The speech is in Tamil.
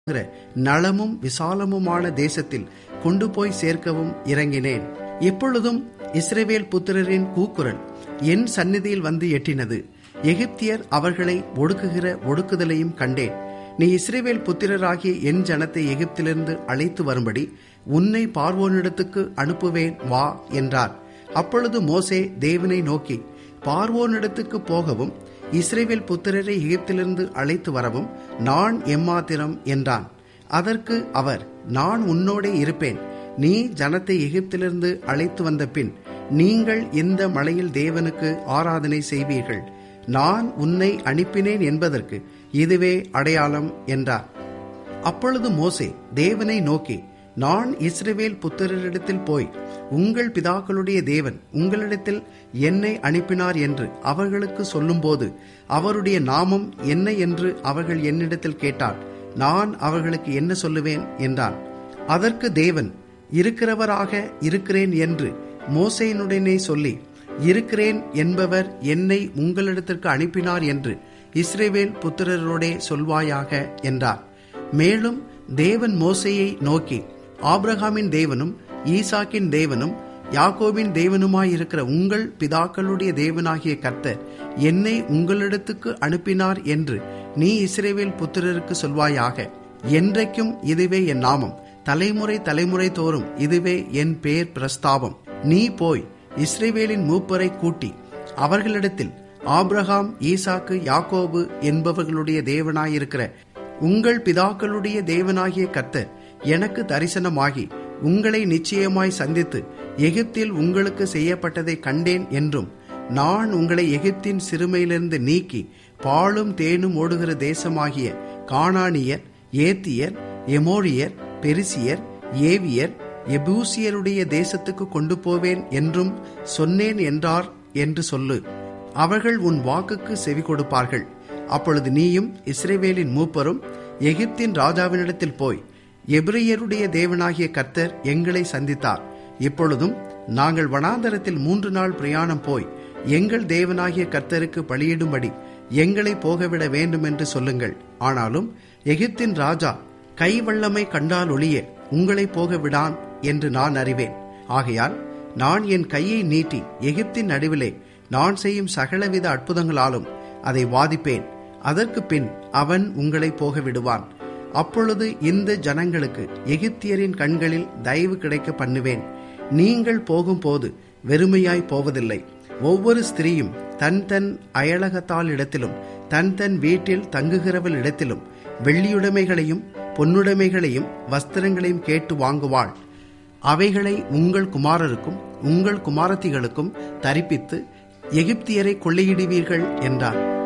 இருக்கிற நலமும் விசாலமுமான தேசத்தில் கொண்டு போய் சேர்க்கவும் இறங்கினேன் எப்பொழுதும் இஸ்ரவேல் புத்திரரின் கூக்குரல் என் சந்நிதியில் வந்து எட்டினது எகிப்தியர் அவர்களை ஒடுக்குகிற ஒடுக்குதலையும் கண்டேன் நீ இஸ்ரேவேல் புத்திரராகிய என் ஜனத்தை எகிப்திலிருந்து அழைத்து வரும்படி உன்னை பார்வோனிடத்துக்கு அனுப்புவேன் வா என்றார் அப்பொழுது மோசே தேவனை நோக்கி பார்வோனிடத்துக்கு போகவும் இஸ்ரேவேல் புத்திரரை எகிப்திலிருந்து அழைத்து வரவும் நான் எம்மாத்திரம் என்றான் அதற்கு அவர் நான் உன்னோடே இருப்பேன் நீ ஜனத்தை எகிப்திலிருந்து அழைத்து வந்த பின் நீங்கள் இந்த மலையில் தேவனுக்கு ஆராதனை செய்வீர்கள் நான் உன்னை அனுப்பினேன் என்பதற்கு இதுவே அடையாளம் என்றார் அப்பொழுது மோசே தேவனை நோக்கி நான் இஸ்ரவேல் புத்திரரிடத்தில் போய் உங்கள் பிதாக்களுடைய தேவன் உங்களிடத்தில் என்னை அனுப்பினார் என்று அவர்களுக்கு சொல்லும்போது அவருடைய நாமம் என்ன என்று அவர்கள் என்னிடத்தில் கேட்டால் நான் அவர்களுக்கு என்ன சொல்லுவேன் என்றான் அதற்கு தேவன் இருக்கிறவராக இருக்கிறேன் என்று மோசையினுடனே சொல்லி இருக்கிறேன் என்பவர் என்னை உங்களிடத்திற்கு அனுப்பினார் என்று இஸ்ரேவேல் புத்திரரோடே சொல்வாயாக என்றார் மேலும் தேவன் மோசையை நோக்கி ஆப்ரஹாமின் தேவனும் ஈசாக்கின் தேவனும் யாக்கோபின் தேவனுமாயிருக்கிற உங்கள் பிதாக்களுடைய தேவனாகிய கர்த்தர் என்னை உங்களிடத்துக்கு அனுப்பினார் என்று நீ இஸ்ரேவேல் புத்திரருக்கு சொல்வாயாக என்றைக்கும் இதுவே என் நாமம் தலைமுறை தலைமுறை தோறும் இதுவே என் பேர் பிரஸ்தாபம் நீ போய் இஸ்ரேவேலின் மூப்பரை கூட்டி அவர்களிடத்தில் ஆப்ரஹாம் ஈசாக்கு யாக்கோபு என்பவர்களுடைய தேவனாயிருக்கிற உங்கள் பிதாக்களுடைய தேவனாகிய கர்த்தர் எனக்கு தரிசனமாகி உங்களை நிச்சயமாய் சந்தித்து எகிப்தில் உங்களுக்கு செய்யப்பட்டதை கண்டேன் என்றும் நான் உங்களை எகிப்தின் சிறுமையிலிருந்து நீக்கி பாலும் தேனும் ஓடுகிற தேசமாகிய கானானியர் ஏத்தியர் எமோரியர் பெரிசியர் ஏவியர் எபூசியருடைய தேசத்துக்கு கொண்டு போவேன் என்றும் சொன்னேன் என்றார் என்று சொல்லு அவர்கள் உன் வாக்குக்கு செவி கொடுப்பார்கள் அப்பொழுது நீயும் இஸ்ரேவேலின் மூப்பரும் எகிப்தின் ராஜாவினிடத்தில் போய் எபிரையருடைய தேவனாகிய கர்த்தர் எங்களை சந்தித்தார் இப்பொழுதும் நாங்கள் வனாந்தரத்தில் மூன்று நாள் பிரயாணம் போய் எங்கள் தேவனாகிய கர்த்தருக்கு பலியிடும்படி எங்களை போகவிட வேண்டும் என்று சொல்லுங்கள் ஆனாலும் எகிப்தின் ராஜா கை வல்லமை கண்டால் ஒளிய உங்களை போக விடான் என்று நான் அறிவேன் ஆகையால் நான் என் கையை நீட்டி எகிப்தின் நடுவிலே நான் செய்யும் சகலவித அற்புதங்களாலும் அதை வாதிப்பேன் அதற்கு பின் அவன் உங்களை போக விடுவான் அப்பொழுது இந்த ஜனங்களுக்கு எகிப்தியரின் கண்களில் தயவு கிடைக்க பண்ணுவேன் நீங்கள் போகும்போது வெறுமையாய் போவதில்லை ஒவ்வொரு ஸ்திரீயும் தன் தன் அயலகத்தால் இடத்திலும் தன் தன் வீட்டில் தங்குகிறவள் இடத்திலும் வெள்ளியுடைமைகளையும் பொன்னுடைமைகளையும் வஸ்திரங்களையும் கேட்டு வாங்குவாள் அவைகளை உங்கள் குமாரருக்கும் உங்கள் குமாரத்திகளுக்கும் தரிப்பித்து எகிப்தியரை கொள்ளையிடுவீர்கள் என்றார்